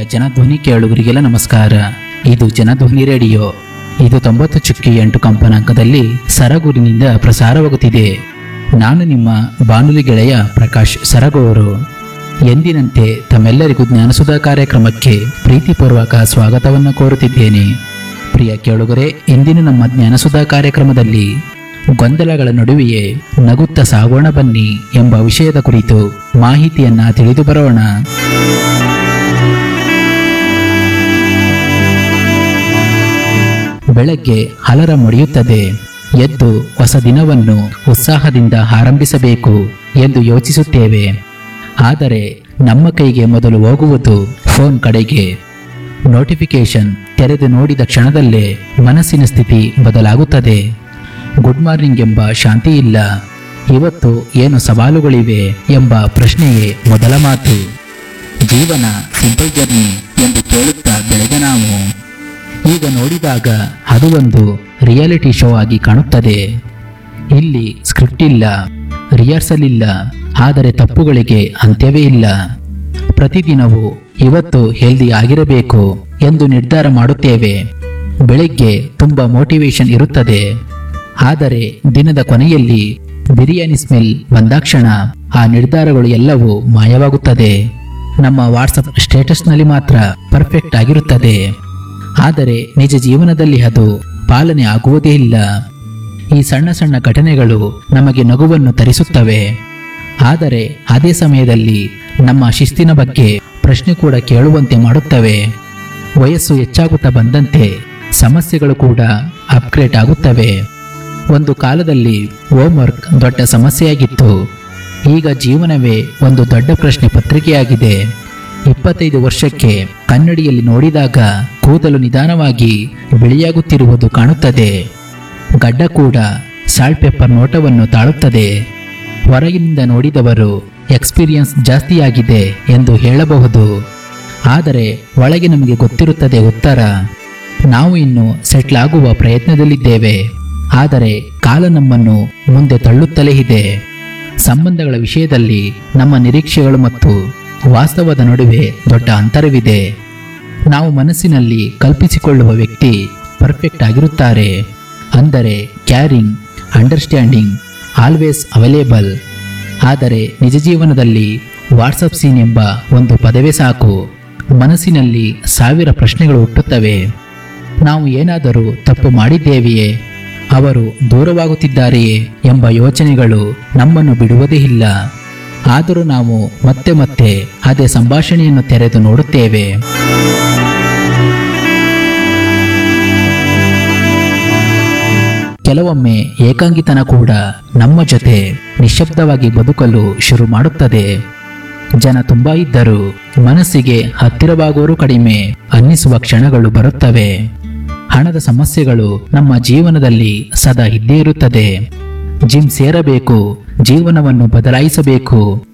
ಜನಧ್ವನಿ ಕೇಳುಗರಿಗೆಲ್ಲ ನಮಸ್ಕಾರ ಇದು ಜನಧ್ವನಿ ರೇಡಿಯೋ ಇದು ತೊಂಬತ್ತು ಚುಕ್ಕಿ ಎಂಟು ಕಂಪನಾಂಕದಲ್ಲಿ ಸರಗೂರಿನಿಂದ ಪ್ರಸಾರವಾಗುತ್ತಿದೆ ನಾನು ನಿಮ್ಮ ಬಾನುಲಿ ಗೆಳೆಯ ಪ್ರಕಾಶ್ ಸರಗೂರು ಎಂದಿನಂತೆ ತಮ್ಮೆಲ್ಲರಿಗೂ ಜ್ಞಾನಸುಧಾ ಕಾರ್ಯಕ್ರಮಕ್ಕೆ ಪ್ರೀತಿಪೂರ್ವಕ ಸ್ವಾಗತವನ್ನು ಕೋರುತ್ತಿದ್ದೇನೆ ಪ್ರಿಯ ಕೇಳುಗರೆ ಇಂದಿನ ನಮ್ಮ ಜ್ಞಾನಸುಧಾ ಕಾರ್ಯಕ್ರಮದಲ್ಲಿ ಗೊಂದಲಗಳ ನಡುವೆಯೇ ನಗುತ್ತ ಸಾಗೋಣ ಬನ್ನಿ ಎಂಬ ವಿಷಯದ ಕುರಿತು ಮಾಹಿತಿಯನ್ನ ತಿಳಿದು ಬರೋಣ ಬೆಳಗ್ಗೆ ಹಲರ ಮುಡಿಯುತ್ತದೆ ಎದ್ದು ಹೊಸ ದಿನವನ್ನು ಉತ್ಸಾಹದಿಂದ ಆರಂಭಿಸಬೇಕು ಎಂದು ಯೋಚಿಸುತ್ತೇವೆ ಆದರೆ ನಮ್ಮ ಕೈಗೆ ಮೊದಲು ಹೋಗುವುದು ಫೋನ್ ಕಡೆಗೆ ನೋಟಿಫಿಕೇಶನ್ ತೆರೆದು ನೋಡಿದ ಕ್ಷಣದಲ್ಲೇ ಮನಸ್ಸಿನ ಸ್ಥಿತಿ ಬದಲಾಗುತ್ತದೆ ಗುಡ್ ಮಾರ್ನಿಂಗ್ ಎಂಬ ಶಾಂತಿ ಇಲ್ಲ ಇವತ್ತು ಏನು ಸವಾಲುಗಳಿವೆ ಎಂಬ ಪ್ರಶ್ನೆಯೇ ಮೊದಲ ಮಾತು ಜೀವನ ಸಿಂಪಲ್ ಜರ್ನಿ ಎಂದು ಕೇಳುತ್ತಾ ಬೆಳೆದ ನಾವು ಈಗ ನೋಡಿದಾಗ ಅದು ಒಂದು ರಿಯಾಲಿಟಿ ಶೋ ಆಗಿ ಕಾಣುತ್ತದೆ ಇಲ್ಲಿ ಸ್ಕ್ರಿಪ್ಟ್ ಇಲ್ಲ ರಿಹರ್ಸಲ್ ಇಲ್ಲ ಆದರೆ ತಪ್ಪುಗಳಿಗೆ ಅಂತ್ಯವೇ ಇಲ್ಲ ಪ್ರತಿದಿನವೂ ಇವತ್ತು ಹೆಲ್ದಿ ಆಗಿರಬೇಕು ಎಂದು ನಿರ್ಧಾರ ಮಾಡುತ್ತೇವೆ ಬೆಳಿಗ್ಗೆ ತುಂಬಾ ಮೋಟಿವೇಶನ್ ಇರುತ್ತದೆ ಆದರೆ ದಿನದ ಕೊನೆಯಲ್ಲಿ ಬಿರಿಯಾನಿ ಸ್ಮೆಲ್ ಬಂದಾಕ್ಷಣ ಆ ನಿರ್ಧಾರಗಳು ಎಲ್ಲವೂ ಮಾಯವಾಗುತ್ತದೆ ನಮ್ಮ ವಾಟ್ಸಪ್ ಸ್ಟೇಟಸ್ನಲ್ಲಿ ಮಾತ್ರ ಪರ್ಫೆಕ್ಟ್ ಆಗಿರುತ್ತದೆ ಆದರೆ ನಿಜ ಜೀವನದಲ್ಲಿ ಅದು ಪಾಲನೆ ಆಗುವುದೇ ಇಲ್ಲ ಈ ಸಣ್ಣ ಸಣ್ಣ ಘಟನೆಗಳು ನಮಗೆ ನಗುವನ್ನು ತರಿಸುತ್ತವೆ ಆದರೆ ಅದೇ ಸಮಯದಲ್ಲಿ ನಮ್ಮ ಶಿಸ್ತಿನ ಬಗ್ಗೆ ಪ್ರಶ್ನೆ ಕೂಡ ಕೇಳುವಂತೆ ಮಾಡುತ್ತವೆ ವಯಸ್ಸು ಹೆಚ್ಚಾಗುತ್ತಾ ಬಂದಂತೆ ಸಮಸ್ಯೆಗಳು ಕೂಡ ಅಪ್ಗ್ರೇಡ್ ಆಗುತ್ತವೆ ಒಂದು ಕಾಲದಲ್ಲಿ ಹೋಮ್ವರ್ಕ್ ದೊಡ್ಡ ಸಮಸ್ಯೆಯಾಗಿತ್ತು ಈಗ ಜೀವನವೇ ಒಂದು ದೊಡ್ಡ ಪ್ರಶ್ನೆ ಪತ್ರಿಕೆಯಾಗಿದೆ ಇಪ್ಪತ್ತೈದು ವರ್ಷಕ್ಕೆ ಕನ್ನಡಿಯಲ್ಲಿ ನೋಡಿದಾಗ ಕೂದಲು ನಿಧಾನವಾಗಿ ಬಿಳಿಯಾಗುತ್ತಿರುವುದು ಕಾಣುತ್ತದೆ ಗಡ್ಡ ಕೂಡ ಸಾಲ್ಟ್ ಪೆಪ್ಪರ್ ನೋಟವನ್ನು ತಾಳುತ್ತದೆ ಹೊರಗಿನಿಂದ ನೋಡಿದವರು ಎಕ್ಸ್ಪೀರಿಯನ್ಸ್ ಜಾಸ್ತಿಯಾಗಿದೆ ಎಂದು ಹೇಳಬಹುದು ಆದರೆ ಒಳಗೆ ನಮಗೆ ಗೊತ್ತಿರುತ್ತದೆ ಉತ್ತರ ನಾವು ಇನ್ನು ಸೆಟ್ಲ್ ಆಗುವ ಪ್ರಯತ್ನದಲ್ಲಿದ್ದೇವೆ ಆದರೆ ಕಾಲ ನಮ್ಮನ್ನು ಮುಂದೆ ತಳ್ಳುತ್ತಲೇ ಇದೆ ಸಂಬಂಧಗಳ ವಿಷಯದಲ್ಲಿ ನಮ್ಮ ನಿರೀಕ್ಷೆಗಳು ಮತ್ತು ವಾಸ್ತವದ ನಡುವೆ ದೊಡ್ಡ ಅಂತರವಿದೆ ನಾವು ಮನಸ್ಸಿನಲ್ಲಿ ಕಲ್ಪಿಸಿಕೊಳ್ಳುವ ವ್ಯಕ್ತಿ ಪರ್ಫೆಕ್ಟ್ ಆಗಿರುತ್ತಾರೆ ಅಂದರೆ ಕ್ಯಾರಿಂಗ್ ಅಂಡರ್ಸ್ಟ್ಯಾಂಡಿಂಗ್ ಆಲ್ವೇಸ್ ಅವೈಲೇಬಲ್ ಆದರೆ ನಿಜ ಜೀವನದಲ್ಲಿ ವಾಟ್ಸಪ್ ಸೀನ್ ಎಂಬ ಒಂದು ಪದವೇ ಸಾಕು ಮನಸ್ಸಿನಲ್ಲಿ ಸಾವಿರ ಪ್ರಶ್ನೆಗಳು ಹುಟ್ಟುತ್ತವೆ ನಾವು ಏನಾದರೂ ತಪ್ಪು ಮಾಡಿದ್ದೇವೆಯೇ ಅವರು ದೂರವಾಗುತ್ತಿದ್ದಾರೆಯೇ ಎಂಬ ಯೋಚನೆಗಳು ನಮ್ಮನ್ನು ಬಿಡುವುದೇ ಇಲ್ಲ ಆದರೂ ನಾವು ಮತ್ತೆ ಮತ್ತೆ ಅದೇ ಸಂಭಾಷಣೆಯನ್ನು ತೆರೆದು ನೋಡುತ್ತೇವೆ ಕೆಲವೊಮ್ಮೆ ಏಕಾಂಗಿತನ ಕೂಡ ನಮ್ಮ ಜೊತೆ ನಿಶ್ಶಬ್ದವಾಗಿ ಬದುಕಲು ಶುರು ಮಾಡುತ್ತದೆ ಜನ ತುಂಬಾ ಇದ್ದರು ಮನಸ್ಸಿಗೆ ಹತ್ತಿರವಾಗುವರು ಕಡಿಮೆ ಅನ್ನಿಸುವ ಕ್ಷಣಗಳು ಬರುತ್ತವೆ ಹಣದ ಸಮಸ್ಯೆಗಳು ನಮ್ಮ ಜೀವನದಲ್ಲಿ ಸದಾ ಇದ್ದೇ ಇರುತ್ತದೆ ಜಿಮ್ ಸೇರಬೇಕು ಜೀವನವನ್ನು ಬದಲಾಯಿಸಬೇಕು